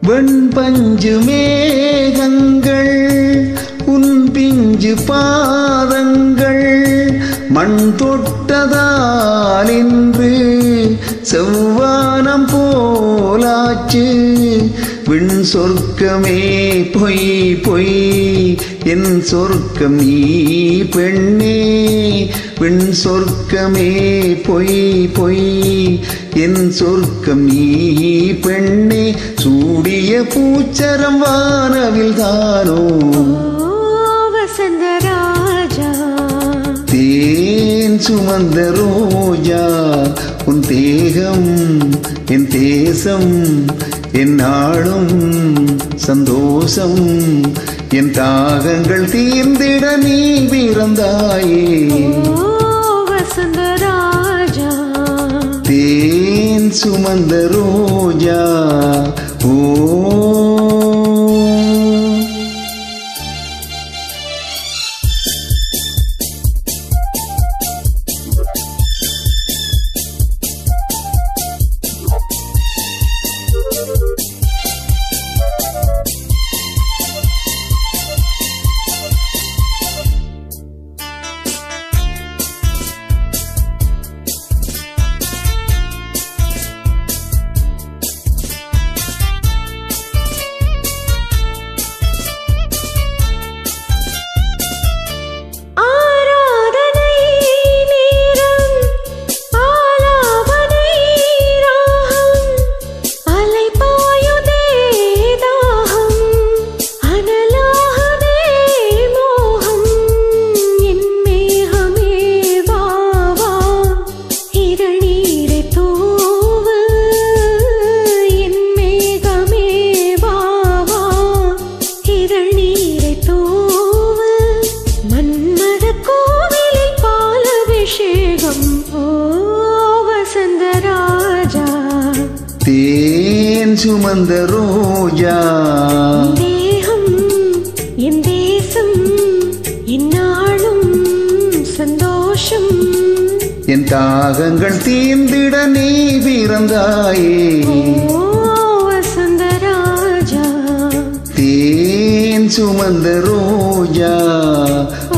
வெண்பஞ்சு மேகங்கள் உன் பிஞ்சு பாதங்கள் மண் தொட்டதால் இன்று செவ்வானம் போலாச்சு விண் சொர்க்கமே பொய் பொய் என் சொர்க்கம் நீ பெண்ணே விண் சொர்க்கமே பொய் பொய் என் சொர்க்கம் நீ பெண்ணே சூடிய பூச்சரம் வானவில் தானோ ஓ வசந்தராஜா தேன் சுமந்த ரோஜா உன் தேகம் என் தேசம் என் நாளும் சந்தோஷம் என் தாகங்கள் தீர்ந்திட நீ பிறந்தாயே ஓ வசந்தராஜா தேன் சுமந்த ரோஜா ஓ ஆராதனை நேரம் ஆலாபனை ராகம் அலைபாயுதே தாகம் அனலாகவே மோகம் என் மேகமே வா வா இதழ் நீரை தூவு என் மேகமே வா வா இதழ் நீரை தூவு மன்மத கோவிலில் பாலபிஷேகம் ஓ வசந்தராஜா தேன் சுமந்த ரோஜா தேகம் என் தேசம் இந்நாளும் சந்தோஷம் என் தாகங்கள் தீர்ந்திட நீ பிறந்தாயே ஓ வசந்தராஜா தேன் சுமந்த ரோஜா